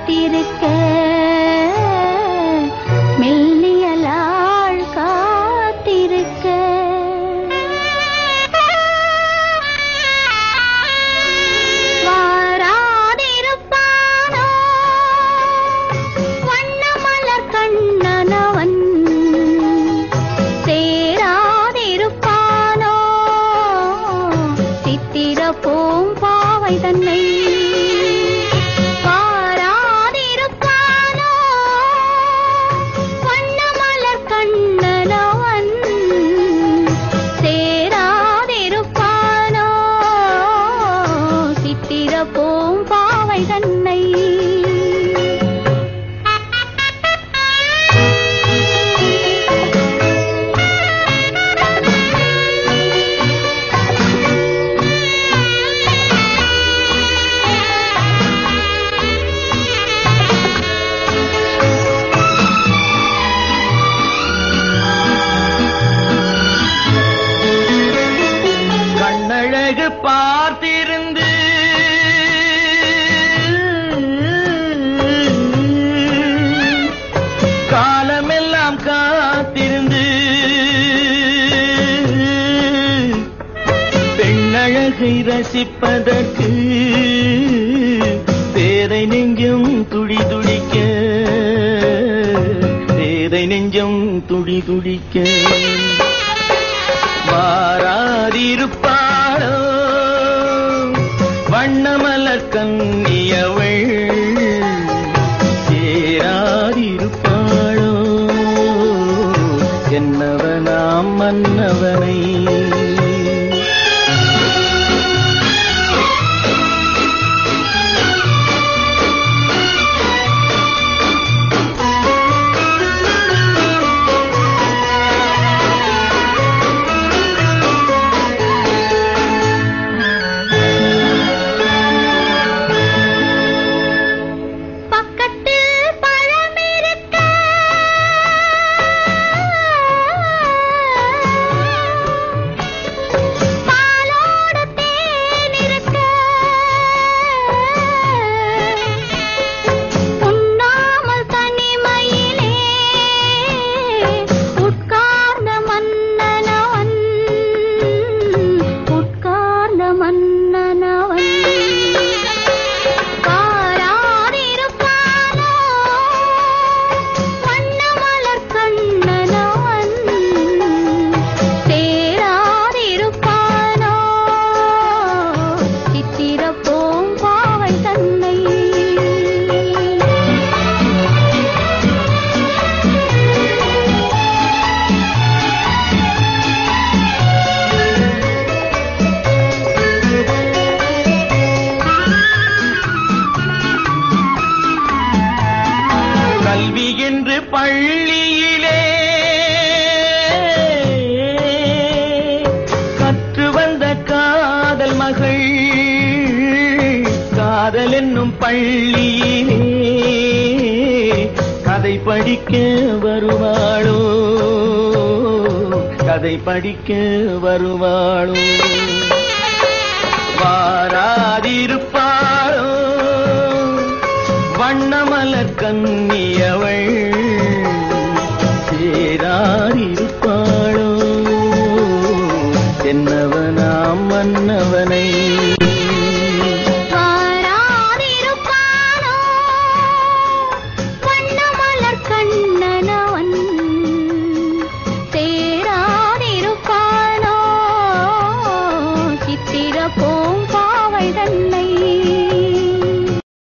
காத்திருக்க மெல்லியலாள் காத்திருக்க வாராதிருப்பானோ வண்ணமலர் கண்ணனவன் சேராதிருப்பானோ சித்திர பூம்பாவை தன்னை வாராதிருப்பானோ வண்ணமலர் கண்ணனவன் சேராதிருப்பானோ சித்திர பூம்பாவை தன்னை கண்ணழகு பார்த்திருந்து காலமெல்லாம் காத்திருந்து பெண்ணழகை ரசிப்பதற்கு பேரை நெஞ்சம் துடி துடிக்க பேரை நெஞ்சம் துடி துடிக்க மாறாதிருப்பாளோ வண்ணமலர் கண்ணியவள் சேராதிருப்பாளோ என்னவனாம் மன்னவனை பக்கத்தில் பழம் இருக்க பாலோடு தேன் இருக்க உண்ணாமல் தனிமையிலே உட்கார்ந்த மன்னனவன் உட்கார்ந்த மன்னனவன் காராதிருப்பானோ வண்ணமலர் கண்ணனவன் சேராதிருப்பானோ சித்திர பூம்பாவை தன்னை கல்வி என்று பள்ளியிலே கற்று வந்த காதல் மகள் காதல் என்னும் பள்ளியிலே கதை படிக்க வருவாளோ கதை படிக்க வருவாளோ வாராதிருப்பாளோ வண்ணமலர் கண்ணியவள் சேராதிருப்பாளோ